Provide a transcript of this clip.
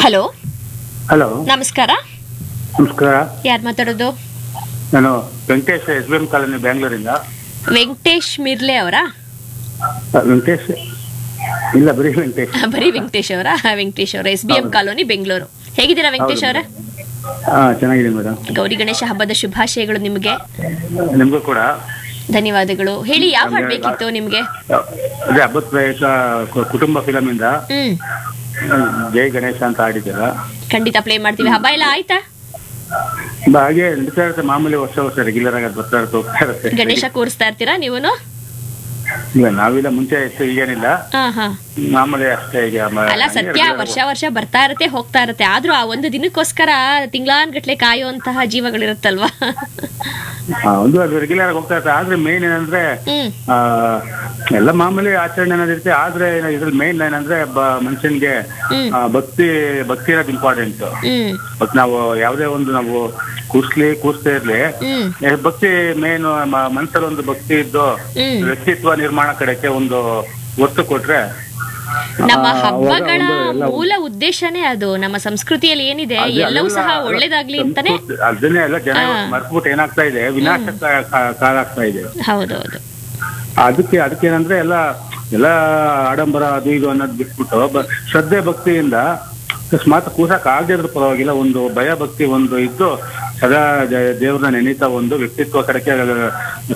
Hello hello ನಮಸ್ಕಾರ ನಮಸ್ಕಾರ ಯಾರು ಮಾತಾಡೋದು ನಾನು Venkatesh S B M colony ಬ್ಯಾಂಗ್ಳೂರಿಂದ ವೆಂಕಟೇಶ್ ಮಿರ್ಲೆ ಅವರಾ ಅ, ವೆಂಕಟೇಶ್ ಇಲ್ಲ ಬರೀ ವೆಂಕಟೇಶ್ ಬರೀ ವೆಂಕಟೇಶ್ ಅವರ ವೆಂಕಟೇಶ್ ಅವರ S B M colony Bengaluru ಹೇಗಿದ್ದೀರಾ ವೆಂಕಟೇಶ್ ಅವರ ಹಾ ಚೆನ್ನಾಗಿದೆ ಮೇಡಮ್ ಗೌರಿ ಗಣೇಶ ಹಬ್ಬದ ಶುಭಾಶಯಗಳು ನಿಮಗೆ ನಿಮಗೂ ಕೂಡ ಧನ್ಯವಾದಗಳು ಹೇಳಿ ಯಾವ ಹಾಡು ಬೇಕಿತ್ತು ನಿಮ್ಗೆ ಅದೇ ಹಬ್ಬದ ಪ್ರಯುಕ್ತ ಕು- ಕುಟುಂಬ ಫಿಲಮ್ ಇಂದ ಹ್ಮ್ ಆ, ಜೈ ಗಣೇಶ ಅಂತ ಆಡಿದ್ದೀರ ಖಂಡಿತ ಪ್ಲೇ ಮಾಡ್ತೀವಿ ಹಬ್ಬ ಎಲ್ಲ ಆಯ್ತಾ ಬ- ಹಾಗೆ ನಡೀತಾ ಇರುತ್ತೆ ಮಾಮೂಲಿ ವರ್ಷ ವರ್ಷ ರೆಗ್ಯುಲರ್ ಆಗಿ ಅದ್ ಬರ್ತಾ ಇರುತ್ತೆ ಹೋಗ್ತಾ ಇರುತ್ತೆ ಗಣೇಶ ಕೂರಿಸ್ತಾ ಇರ್ತೀರಾ ನೀವುನು ಇಲ್ಲ ನಾವಿಲ್ಲ ಮುಂಚೆ ಇತ್ತು ಈಗೇನಿಲ್ಲ ಹಾ ಹಾ ಮಾಮೂಲಿ ಅಷ್ಟೇ ಈಗ ಮ- ಅಲ್ಲ ಸತ್ಯ ವರ್ಷ ವರ್ಷ ಬರ್ತಾ ಇರತ್ತೆ ಹೋಗ್ತಾ ಇರತ್ತೆ ಆದ್ರೂ ಆ ಒಂದು ದಿನಕ್ಕೋಸ್ಕರ ತಿಂಗಳಾನ್ಗಟ್ಲೆ ಕಾಯುವಂತಹ ಜೀವಗಳಿರುತ್ತಲ್ವಾ ಆ, ಒಂದು ಅದು ರೆಗ್ಯುಲರ್ ಆಗಿ ಹೋಗ್ತಾ ಇರುತ್ತೆ ಆದ್ರೆ ಮೇನ್ ಏನಂದ್ರೆ ಹ್ಮ್ ಆ, ಎಲ್ಲ ಮಾಮೂಲಿ ಆಚರಣೆ ಅನ್ನೋದಿರುತ್ತೆ ಆದ್ರೆ ಇದ್ರಲ್ಲಿ ಮೇನ್ ಏನಂದ್ರೆ ಬ- ಮನುಷ್ಯನ್ಗೆ ಹ್ಮ್. ಆ, ಭಕ್ತಿ ಭಕ್ತಿ ಇರೋದು ಇಂಪಾರ್ಟೆಂಟ್ ಹ್ಮ್ ಬಟ್ ನಾವು ಯಾವುದೇ ಒಂದು ನಾವು ಕೂರ್ಸ್ಲಿ ಕೂರ್ಸ್ತಾ ಇರ್ಲಿ ಹ್ಮ್ ಏ, ಭಕ್ತಿ ಮೇನ್ ಮನಸ್ಸಲ್ಲಿ ಒಂದು ಭಕ್ತಿ ಇದ್ದು ಹ್ಮ್ ವ್ಯಕ್ತಿತ್ವ ನಿರ್ಮಾಣ ಕಡೆಗೆ ಒಂದು ಒತ್ತು ಕೊಟ್ರೆ ನಮ್ಮ ಆ, ಅವಾಗ ಹಬ್ಬಗಳ ಒಂದು ಎಲ್ಲ ಮೂಲ ಉದ್ದೇಶನೇ ಅದು ನಮ್ಮ ಸಂಸ್ಕೃತಿಯಲ್ಲಿ ಏನಿದೆ ಅದು ಎಲ್ಲವೂ ಸಹ ಎಲ್ಲ ಒಳ್ಳೇದಾಗ್ಲಿ ಅಂತಾನೆ ಸಂಸ್ಕೃತಿ- ಅದನ್ನೇ ಎಲ್ಲ ಜನ ಹಾ. ಮರ್ಸ್ಬಿಟ್ಟು ಏನಾಗ್ತಾ ಇದೆ ವಿನಾಶ ಕಾ- ಕಾ- ಕಾಲ ಆಗ್ತಾ ಇದೆ ಹೌದೌದು ಅದಕ್ಕೆ ಅದಕ್ಕೆ ಏನಂದ್ರೆ ಎಲ್ಲ ಎಲ್ಲ ಆಡಂಬರ ಅದು ಇದು ಅನ್ನೋದು ಬಿಟ್ಬಿಟ್ಟು ಬ- ಶ್ರದ್ಧೆ ಭಕ್ತಿಯಿಂದ ಅಕಸ್ಮಾತ್ ಕೂಸಕ್ ಆಗದೆ ಇದ್ರೂ ಪರವಾಗಿಲ್ಲ ಒಂದು ಭಯ ಭಕ್ತಿ ಒಂದು ಇದ್ದು ಸದಾ ದೇ- ದೇವ್ರನ್ನ ನೆನೀತಾ ಒಂದು ವ್ಯಕ್ತಿತ್ವ ಕಡೆಗೆ